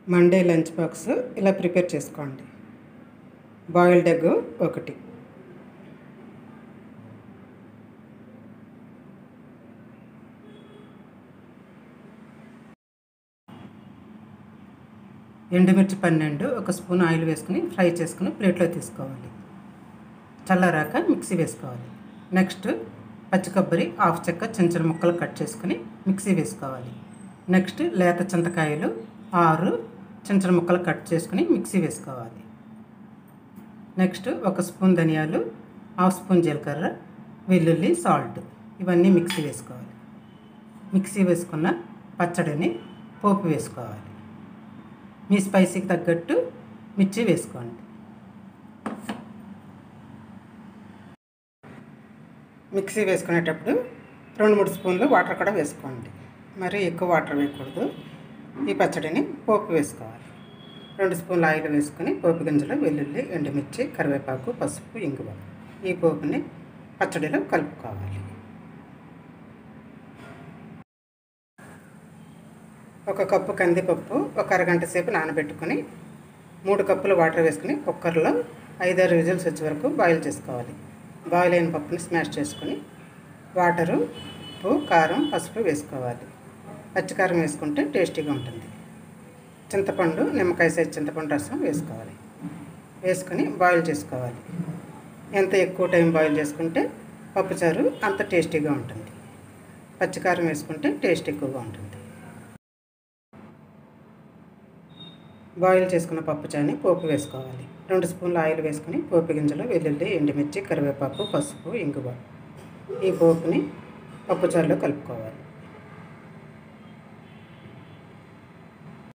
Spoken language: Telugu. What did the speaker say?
మండే లంచ్ బాక్స్ ఇలా ప్రిపేర్ చేసుకోండి బాయిల్డ్ ఎగ్ ఒకటి ఎండుమిర్చి పన్నెండు ఒక స్పూన్ ఆయిల్ వేసుకుని ఫ్రై చేసుకుని ప్లేట్లో తీసుకోవాలి చల్లారాక మిక్సీ వేసుకోవాలి నెక్స్ట్ పచ్చి కొబ్బరి హాఫ్ చెక్క చిన్న చిన్న ముక్కలు కట్ చేసుకుని మిక్సీ వేసుకోవాలి నెక్స్ట్ లేత చింతకాయలు ఆరు చిన్న చిన్న ముక్కలు కట్ చేసుకుని మిక్సీ వేసుకోవాలి నెక్స్ట్ ఒక స్పూన్ ధనియాలు హాఫ్ స్పూన్ జీలకర్ర వెల్లుల్లి సాల్ట్ ఇవన్నీ మిక్సీ వేసుకోవాలి మిక్సీ వేసుకున్న పచ్చడిని పోపు వేసుకోవాలి మీ స్పైసీకి తగ్గట్టు మిర్చి వేసుకోండి మిక్సీ వేసుకునేటప్పుడు రెండు మూడు స్పూన్లు వాటర్ కూడా వేసుకోండి మరి ఎక్కువ వాటర్ వేయకూడదు ఈ పచ్చడిని పోపు వేసుకోవాలి రెండు స్పూన్లు ఆయిల్ వేసుకొని పోపు గింజలు వెల్లుల్లి ఎండుమిర్చి కరివేపాకు పసుపు ఇంగువ ఈ పోపుని పచ్చడిలో కలుపుకోవాలి ఒక కప్పు కందిపప్పు ఒక అరగంట సేపు నానబెట్టుకొని మూడు కప్పులు వాటర్ వేసుకుని కుక్కర్లో ఐదారు విజిల్స్ వచ్చే వరకు బాయిల్ చేసుకోవాలి బాయిల్ అయిన పప్పుని స్మాష్ చేసుకుని వాటరు ఉప్పు కారం పసుపు వేసుకోవాలి పచ్చికారం వేసుకుంటే టేస్టీగా ఉంటుంది చింతపండు నిమ్మకాయ సైజ్ చింతపండు రసం వేసుకోవాలి వేసుకొని బాయిల్ చేసుకోవాలి ఎంత ఎక్కువ టైం బాయిల్ చేసుకుంటే పప్పుచారు అంత టేస్టీగా ఉంటుంది పచ్చికారం వేసుకుంటే టేస్ట్ ఎక్కువగా ఉంటుంది బాయిల్ చేసుకున్న పప్పుచాని పోపు వేసుకోవాలి రెండు స్పూన్ల ఆయిల్ వేసుకుని పోపు గింజలు వెల్లుల్లి ఎండుమిర్చి కరివేపాకు పసుపు ఇంగువ ఈ పోపుని పప్పుచారులో కలుపుకోవాలి